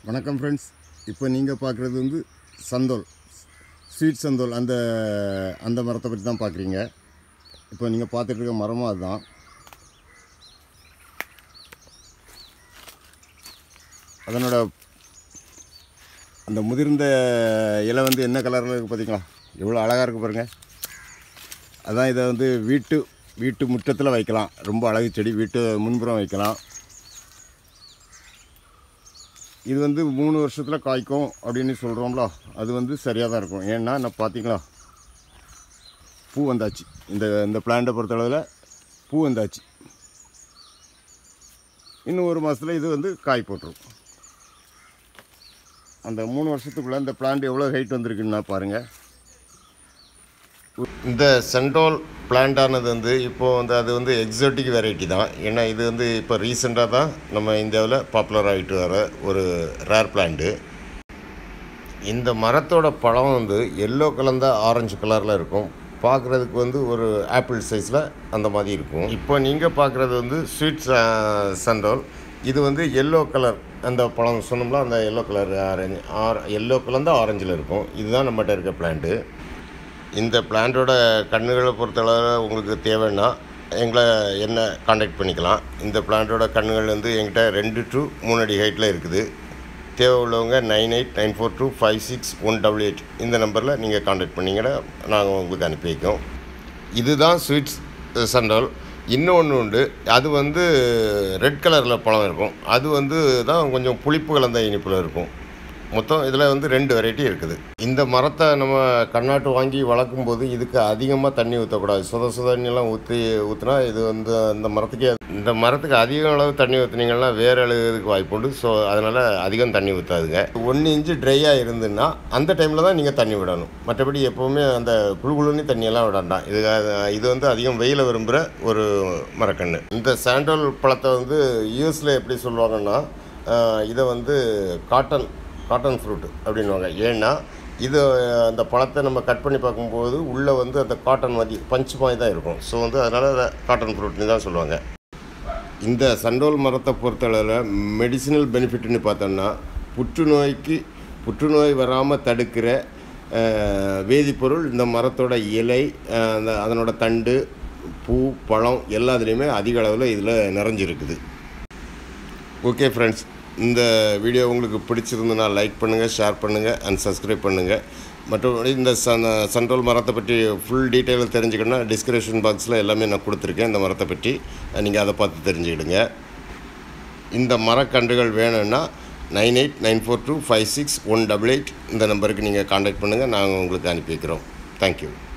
வணக்கம் ஃப்ரெண்ட்ஸ் இப்போ நீங்கள் பார்க்குறது வந்து சந்தோல் ஸ்வீட் சந்தோல் அந்த அந்த மரத்தை பற்றி தான் பார்க்குறீங்க இப்போ நீங்கள் பார்த்துட்டு இருக்க மரமும் அதுதான் அதனோட அந்த முதிர்ந்த இலை வந்து என்ன கலரில் இருக்குது பார்த்தீங்களா எவ்வளோ அழகாக இருக்குது பாருங்கள் அதான் இதை வந்து வீட்டு வீட்டு முற்றத்தில் வைக்கலாம் ரொம்ப அழகு செடி வீட்டு முன்புறம் வைக்கலாம் இது வந்து மூணு வருஷத்தில் காய்க்கும் அப்படின்னு சொல்கிறோம்ல அது வந்து சரியாக தான் இருக்கும் ஏன்னா நான் பார்த்தீங்களா பூ வந்தாச்சு இந்த இந்த பிளான்ட்டை பொறுத்தளவில் பூ வந்தாச்சு இன்னும் ஒரு மாதத்தில் இது வந்து காய் போட்டுரும் அந்த மூணு வருஷத்துக்குள்ளே இந்த பிளான்ட் எவ்வளோ ஹைட் வந்திருக்குன்னா பாருங்கள் இந்த சென்ட்ரோல் பிளான்டானது வந்து இப்போது வந்து அது வந்து எக்ஸோட்டிக் வெரைட்டி தான் ஏன்னா இது வந்து இப்போ ரீசெண்டாக தான் நம்ம இந்தியாவில் பாப்புலர் ஆகிட்டு வர ஒரு ரேர் பிளான்ட்டு இந்த மரத்தோட பழம் வந்து எல்லோ கலந்த ஆரஞ்சு கலரில் இருக்கும் பார்க்குறதுக்கு வந்து ஒரு ஆப்பிள் சைஸில் அந்த மாதிரி இருக்கும் இப்போ நீங்கள் பார்க்குறது வந்து ஸ்வீட் சண்டோல் இது வந்து எல்லோ கலர் அந்த பழம் சொன்னோம்ல அந்த yellow colour orange or yellow கலந்த ஆரஞ்சில் இருக்கும் இதுதான் நம்மகிட்ட இருக்க பிளான்ட்டு இந்த பிளான்ட்டோட கண்ணுகளை பொறுத்தளவு உங்களுக்கு தேவைன்னா எங்களை என்ன காண்டாக்ட் பண்ணிக்கலாம் இந்த பிளான்ட்டோட கண்ணுகள் வந்து எங்கிட்ட ரெண்டு டு மூணு அடி ஹைட்டில் இருக்குது தேவை உள்ளவங்க nine eight nine four two five six one double eight இந்த நம்பரில் நீங்கள் காண்டாக்ட் பண்ணிங்கன்னா நாங்கள் உங்களுக்கு அனுப்பி வைக்கோம் இதுதான் ஸ்வீட்ஸ் சண்டல் இன்னொன்று உண்டு அது வந்து ரெட் கலரில் பழம் இருக்கும் அது வந்து தான் கொஞ்சம் புளிப்பு கலந்த இனிப்பில் இருக்கும் மொத்தம் இதில் வந்து ரெண்டு வெரைட்டி இருக்குது இந்த மரத்தை நம்ம கண்ணாட்டு வாங்கி வளர்க்கும் போது இதுக்கு அதிகமாக தண்ணி ஊற்றக்கூடாது சுத சுத தண்ணியெல்லாம் ஊற்றி ஊற்றினா இது வந்து அந்த மரத்துக்கே இந்த மரத்துக்கு அதிக அளவு தண்ணி ஊற்றுனீங்கன்னா வேர் அழுகிறதுக்கு வாய்ப்பு உண்டு ஸோ அதனால் அதிகம் தண்ணி ஊற்றாதுங்க ஒன்று இன்ச்சு ட்ரையாக இருந்துன்னா அந்த டைமில் தான் நீங்கள் தண்ணி விடணும் மற்றபடி எப்போவுமே அந்த குழு குழுன்னு தண்ணியெல்லாம் விடாண்டாம் இது இது வந்து அதிகம் வெயில விரும்புகிற ஒரு மரக்கன்று இந்த சாண்டல் பழத்தை வந்து யூஎஸில் எப்படி சொல்லுவாங்கன்னா ஆஹ், இதை வந்து காட்டன் காட்டன் ஃப்ரூட் அப்படின்வாங்க ஏன்னா இது அந்த பழத்தை நம்ம கட் பண்ணி பார்க்கும்போது உள்ளே வந்து அந்த காட்டன் மாதிரி பஞ்ச் மாதிரி தான் இருக்கும் ஸோ வந்து அதனால் அதை காட்டன் ஃப்ரூட்னு தான் சொல்லுவாங்க இந்த சண்டோல் மரத்தை பொறுத்தளவில் மெடிசினல் பெனிஃபிட்னு பார்த்தோம்னா புற்றுநோய்க்கு புற்றுநோய் வராமல் தடுக்கிற அஹ், வேதிப்பொருள் இந்த மரத்தோட இலை அஹ், அந்த அதனோட தண்டு பூ பழம் எல்லாத்துலேயுமே அதிக அளவில் இதில் நிறைஞ்சிருக்குது ஓகே ஃப்ரெண்ட்ஸ் இந்த வீடியோ உங்களுக்கு பிடிச்சிருந்துன்னா லைக் பண்ணுங்கள் ஷேர் பண்ணுங்கள் அண்ட் சப்ஸ்கிரைப் பண்ணுங்கள் மற்றபடி இந்த சன் சன்ரோல் மரத்தை பற்றி ஃபுல் டீட்டெயில் தெரிஞ்சுக்கணும்னா டிஸ்கிரிப்ஷன் பாக்ஸில் எல்லாமே நான் கொடுத்துருக்கேன் இந்த மரத்தை பற்றி நீங்கள் அதை பார்த்து தெரிஞ்சுக்கிடுங்க இந்த மரக்கன்றுகள் வேணும்னா nine eight nine four two five six one double eight இந்த நம்பருக்கு நீங்கள் காண்டாக்ட் பண்ணுங்கள் நாங்கள் உங்களுக்கு அனுப்பி வைக்கிறோம் தேங்க்யூ